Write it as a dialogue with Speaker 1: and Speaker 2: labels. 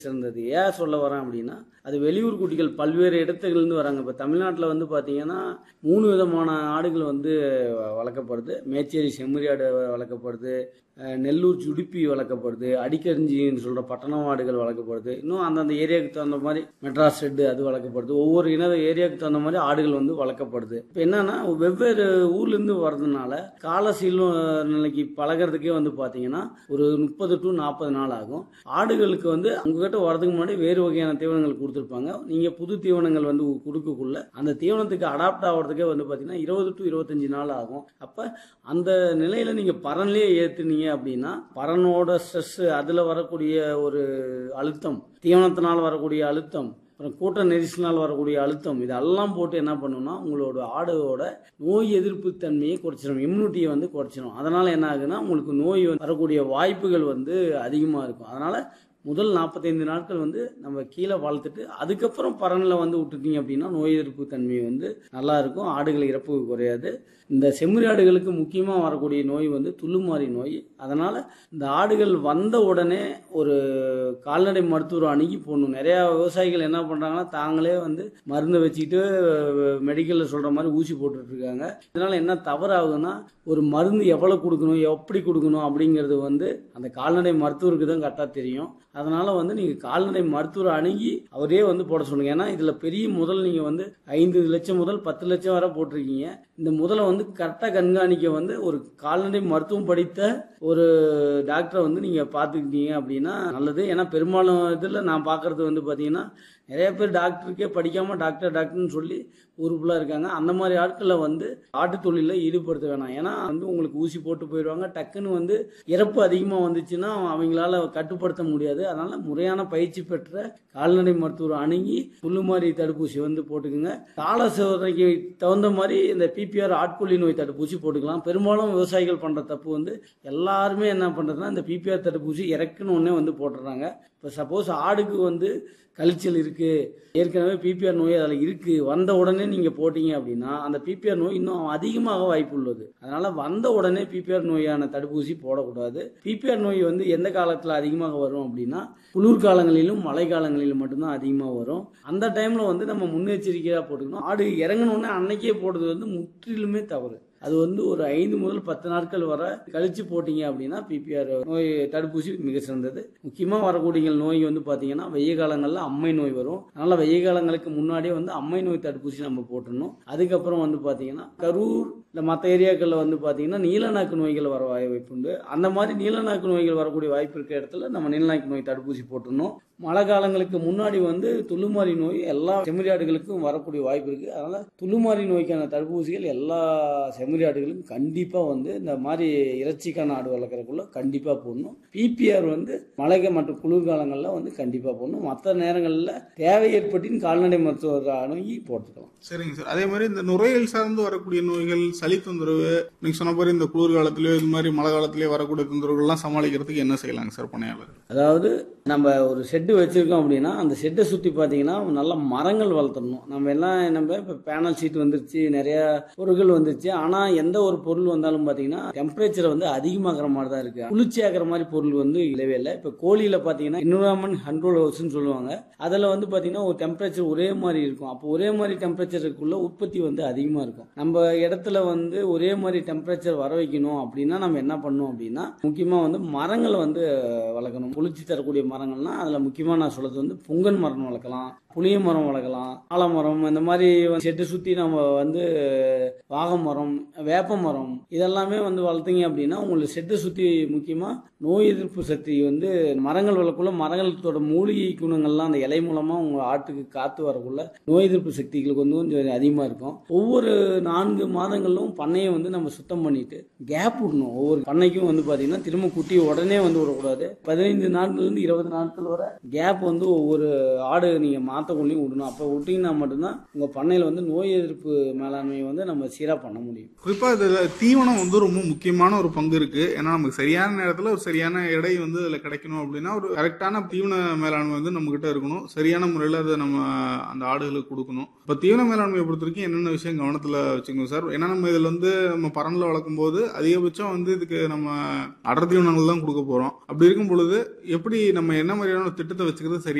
Speaker 1: சிறந்தது ஏன் சொல்ல வரேன் அப்படின்னா அது வெளியூர் குட்டிகள் பல்வேறு இடத்துலேருந்து வராங்க இப்போ தமிழ்நாட்டில் வந்து பார்த்தீங்கன்னா மூணு விதமான ஆடுகள் வந்து வளர்க்கப்படுது மேச்சேரி செம்மறி ஆடு வளர்க்கப்படுது அஹ் நெல்லூர் சுடுப்பி வளர்க்கப்படுது அடிக்கரிஞ்சின்னு சொல்கிற பட்டணம் ஆடுகள் வளர்க்கப்படுது இன்னும் அந்தந்த ஏரியாவுக்கு தகுந்த மாதிரி மெட்ராஸ் ரெட்டு அது வளர்க்கப்படுது ஒவ்வொரு இன ஏரியாவுக்கு தகுந்த மாதிரி ஆடுகள் வந்து வளர்க்கப்படுது இப்போ என்னன்னா வெவ்வேறு ஊர்லேருந்து வர்றதுனால கால சீழ்நிலைக்கு பழகிறதுக்கே வந்து பார்த்தீங்கன்னா ஒரு முப்பது டு நாற்பது நாள் ஆகும் ஆடுகளுக்கு வந்து உங்ககிட்ட வரதுக்கு முன்னாடி வேறு வகையான தீவனங்கள் கொடுத்துருப்பாங்க நீங்கள் புது தீவனங்கள் வந்து கொடுக்கக்குள்ள அந்த தீவனத்துக்கு அடாப்ட் ஆகிறதுக்கே வந்து பார்த்தீங்கன்னா இருபது டு இருபத்தஞ்சு நாள் ஆகும் அப்போ அந்த நிலையில் நீங்கள் பரன்லேயே ஏற்றுனீங்க அப்படின்னா பரனோட ஸ்ட்ரெஸ் அதில் வரக்கூடிய ஒரு அழுத்தம் தீவனத்தினால் வரக்கூடிய அழுத்தம் அப்புறம் கூட்ட நெரிசலினால் வரக்கூடிய அழுத்தம் இதெல்லாம் போட்டு என்ன பண்ணுன்னா உங்களோட ஆடோட நோய் எதிர்ப்பு தன்மையை குறைச்சிடும் இம்யூனிட்டியை வந்து குறைச்சிடும் அதனால் என்ன ஆகுதுன்னா உங்களுக்கு நோய் வந்து வரக்கூடிய வாய்ப்புகள் வந்து அதிகமாக இருக்கும் அதனால் முதல் நாற்பத்தைந்து நாட்கள் வந்து நம்ம கீழே வளர்த்துட்டு அதுக்கப்புறம் பரனில் வந்து விட்டுட்டீங்க அப்படின்னா நோய் எதிர்ப்பு தன்மை வந்து நல்லா இருக்கும் ஆடுகள் இறப்பு குறையாது இந்த செம்மறி ஆடுகளுக்கு முக்கியமாக வரக்கூடிய நோய் வந்து துள்ளுமாறி நோய் அதனால் இந்த ஆடுகள் வந்த உடனே ஒரு கால்நடை மருத்துவர் அணுகி போடணும் நிறையா விவசாயிகள் என்ன பண்ணுறாங்கன்னா தாங்களே வந்து மருந்தை வச்சுக்கிட்டு மெடிக்கலில் சொல்கிற மாதிரி ஊசி போட்டுட்டு இருக்காங்க இதனால் என்ன தவறாகுதுன்னா ஒரு மருந்து எவ்வளோ கொடுக்கணும் எப்படி கொடுக்கணும் அப்படிங்கிறது வந்து அந்த கால்நடை மருத்துவருக்கு தான் கரெக்டாக தெரியும் அதனால் வந்து நீங்கள் கால்நடை மருத்துவர் அணுகி அவரே வந்து போட சொல்லுங்கள் ஏன்னா இதில் பெரிய முதல் நீங்கள் வந்து ஐந்து லட்சம் முதல் பத்து லட்சம் வரை போட்டிருக்கீங்க இந்த முதலை வந்து கரெக்டாக கண்காணிக்க வந்து ஒரு கால்நடை மருத்துவம் படித்த ஒரு டாக்டரை வந்து நீங்கள் பார்த்துக்கிட்டீங்க அப்படின்னா நல்லது ஏன்னா பெரும்பாலும் இதில் நான் பார்க்குறது வந்து பார்த்தீங்கன்னா நிறைய பேர் டாக்டருக்கே படிக்காமல் டாக்டர் டாக்டர்னு சொல்லி ஊருக்குள்ளே இருக்காங்க அந்த மாதிரி ஆட்களை வந்து ஆட்டு தொழிலில் ஈடுபடுத்த வேணாம் ஏன்னா வந்து உங்களுக்கு ஊசி போட்டு போயிடுவாங்க டக்குன்னு வந்து இறப்பு அதிகமாக வந்துச்சுன்னா அவங்களால கட்டுப்படுத்த முடியாது அதனால் முறையான பயிற்சி பெற்ற கால்நடை மருத்துவர் அணுகி புல்லுமாரி தடுப்பூசி வந்து போட்டுக்குங்க கால சோதனைக்கு தகுந்த மாதிரி இந்த பிபிஆர் ஆட்கொல்லி நோய் தடுப்பூசி போட்டுக்கலாம் பெரும்பாலும் விவசாயிகள் பண்ணுற தப்பு வந்து எல்லாருமே என்ன பண்ணுறதுன்னா இந்த பிபிஆர் தடுப்பூசி இறக்குன்னு ஒன்றே வந்து போட்டுடுறாங்க இப்போ சப்போஸ் ஆடுக்கு வந்து கழிச்சல் இருக்குது ஏற்கனவே பிபிஆர் நோய் அதில் இருக்குது வந்த உடனே நீங்கள் போட்டீங்க அப்படின்னா அந்த பிபிஆர் நோய் இன்னும் அதிகமாக வாய்ப்பு உள்ளது அதனால் வந்த உடனே பிபிஆர் நோயான தடுப்பூசி போடக்கூடாது பிபிஆர் நோய் வந்து எந்த காலத்தில் அதிகமாக வரும் அப்படின்னா குளிர் காலங்களிலும் மழை காலங்களிலும் மட்டும்தான் அதிகமாக வரும் அந்த டைமில் வந்து நம்ம முன்னெச்சரிக்கையாக போட்டுக்கணும் ஆடு இறங்கினோடனே அன்னைக்கே போடுறது வந்து முற்றிலுமே தவறு அது வந்து ஒரு ஐந்து முதல் பத்து நாட்கள் வர கழிச்சு போட்டீங்க அப்படின்னா பிபிஆர் நோய் தடுப்பூசி மிக சிறந்தது முக்கியமாக வரக்கூடிய நோய் வந்து பார்த்தீங்கன்னா வெய்ய காலங்களில் அம்மை நோய் வரும் அதனால் வெய்ய காலங்களுக்கு முன்னாடியே வந்து அம்மை நோய் தடுப்பூசி நம்ம போட்டுடணும் அதுக்கப்புறம் வந்து பார்த்தீங்கன்னா கரூர் இல்லை மற்ற ஏரியாக்களில் வந்து பார்த்தீங்கன்னா நீலநாக்கு நோய்கள் வர வாய்ப்பு உண்டு அந்த மாதிரி நீலநாக்கு நோய்கள் வரக்கூடிய வாய்ப்பு இருக்க இடத்துல நம்ம நீலநாக்கு நோய் தடுப்பூசி போட்டுடணும் மழை காலங்களுக்கு முன்னாடி வந்து துள்ளுமாறி நோய் எல்லா செம்மறியாடுகளுக்கும் வரக்கூடிய வாய்ப்பு இருக்குது அதனால் துள்ளுமாறி நோய்க்கான தடுப்பூசிகள் எல்லா செம்மறியாடுகளுக்கும் கண்டிப்பாக வந்து இந்த மாதிரி இறைச்சிக்கான ஆடு வளர்க்குறக்குள்ள கண்டிப்பாக போடணும் பிபிஆர் வந்து மழை மற்றும் குளிர்காலங்களில் வந்து கண்டிப்பாக போடணும் மற்ற நேரங்களில் தேவை ஏற்பட்டின் கால்நடை மருத்துவர் அணுகி போட்டுக்கலாம்
Speaker 2: சரிங்க சார் அதே மாதிரி இந்த நுரையீரல் சார்ந்து வரக்கூடிய நோய்கள் சளி தொந்தரவு நீங்க சொன்ன மாதிரி இந்த குளிர் காலத்திலயோ இது மாதிரி மழை காலத்திலயோ வரக்கூடிய தொந்தரவுகள்லாம் சமாளிக்கிறதுக்கு என்ன செய்யலாங்க சார் பணியாளர்
Speaker 1: அதாவது நம்ம ஒரு ஷெட்டு வச்சுருக்கோம் அப்படின்னா அந்த ஷெட்டை சுற்றி பார்த்தீங்கன்னா நல்ல மரங்கள் வளர்த்தணும் நம்ம எல்லாம் நம்ம இப்போ பேனல் ஷீட் வந்துருச்சு நிறைய பொருட்கள் வந்துருச்சு ஆனால் எந்த ஒரு பொருள் வந்தாலும் பார்த்தீங்கன்னா டெம்பரேச்சர் வந்து அதிகமாகிற மாதிரி தான் இருக்குது குளிர்ச்சி ஆகிற மாதிரி பொருள் வந்து இல்லவே இல்லை இப்போ கோழியில் பார்த்தீங்கன்னா என்விரான்மெண்ட் கண்ட்ரோல் ஹவுஸ்னு சொல்லுவாங்க அதில் வந்து பார்த்தீங்கன்னா ஒரு டெம்பரேச்சர் ஒரே மாதிரி இருக்கும் அப்போ ஒரே மாதிரி டெம்பரேச்சருக்குள்ள உற்பத்தி வந்து அதிகமாக இருக்கும் நம்ம இடத்துல வந்து ஒரே மாதிரி டெம்பரேச்சர் வர வைக்கணும் அப்படின்னா நம்ம என்ன பண்ணணும் அப்படின்னா முக்கியமாக வந்து மரங்களை வந்து வளர்க்கணும் குளிர்ச்சி தரக்கூடிய மரங்கள்னா அதில் முக்கியமாக நான் சொல்றது வந்து புங்கன் மரம் வளர்க்கலாம் புளிய மரம் வளர்க்கலாம் ஆலமரம் இந்த மாதிரி செட்டு சுற்றி நம்ம வந்து வாகை மரம் வேப்ப மரம் இதெல்லாமே வந்து வளர்த்தீங்க அப்படின்னா உங்களுக்கு செட்டை சுற்றி முக்கியமாக நோய் எதிர்ப்பு சக்தி வந்து மரங்கள் வளர்க்குள்ள மரங்களோட மூலிகை குணங்கள்லாம் அந்த இலை மூலமாக உங்கள் ஆட்டுக்கு காற்று வரக்குள்ள நோய் எதிர்ப்பு சக்திகளுக்கு வந்து கொஞ்சம் அதிகமாக இருக்கும் ஒவ்வொரு நான்கு மாதங்களிலும் பண்ணையை வந்து நம்ம சுத்தம் பண்ணிட்டு கேப் விடணும் ஒவ்வொரு பண்ணைக்கும் வந்து பார்த்தீங்கன்னா திரும்ப குட்டி உடனே வந்து விடக்கூடாது பதினைந்து நாட்கள்லேருந்து இருபது நாட்கள் வரை கேப் வந்து ஒவ்வொரு ஆடு நீங்கள் மாற்றக்குள்ளேயும் விடணும் அப்போ விட்டிங்கன்னா மட்டும்தான் உங்கள் பண்ணையில் வந்து நோய் எதிர்ப்பு மேலாண்மையை வந்து நம்ம சீராக பண்ண முடியும்
Speaker 2: குறிப்பா இதுல தீவனம் வந்து ரொம்ப முக்கியமான ஒரு பங்கு இருக்கு ஏன்னா நமக்கு சரியான நேரத்துல ஒரு சரியான எடை வந்து அதுல கிடைக்கணும் அப்படின்னா ஒரு கரெக்டான தீவன மேலாண்மை வந்து நம்ம கிட்ட இருக்கணும் சரியான முறையில அதை நம்ம அந்த ஆடுகளுக்கு கொடுக்கணும் இப்ப தீவன மேலாண்மையை பொறுத்த வரைக்கும் என்னென்ன விஷயம் கவனத்துல வச்சுக்கணும் சார் ஏன்னா நம்ம இதுல வந்து நம்ம பரன்ல வளர்க்கும் போது அதிகபட்சம் வந்து இதுக்கு நம்ம அடர் தீவனங்கள் தான் கொடுக்க போறோம் அப்படி இருக்கும் பொழுது எப்படி நம்ம என்ன மாதிரியான ஒரு திட்டம் திட்டத்தை வச்சுக்கிறது சரி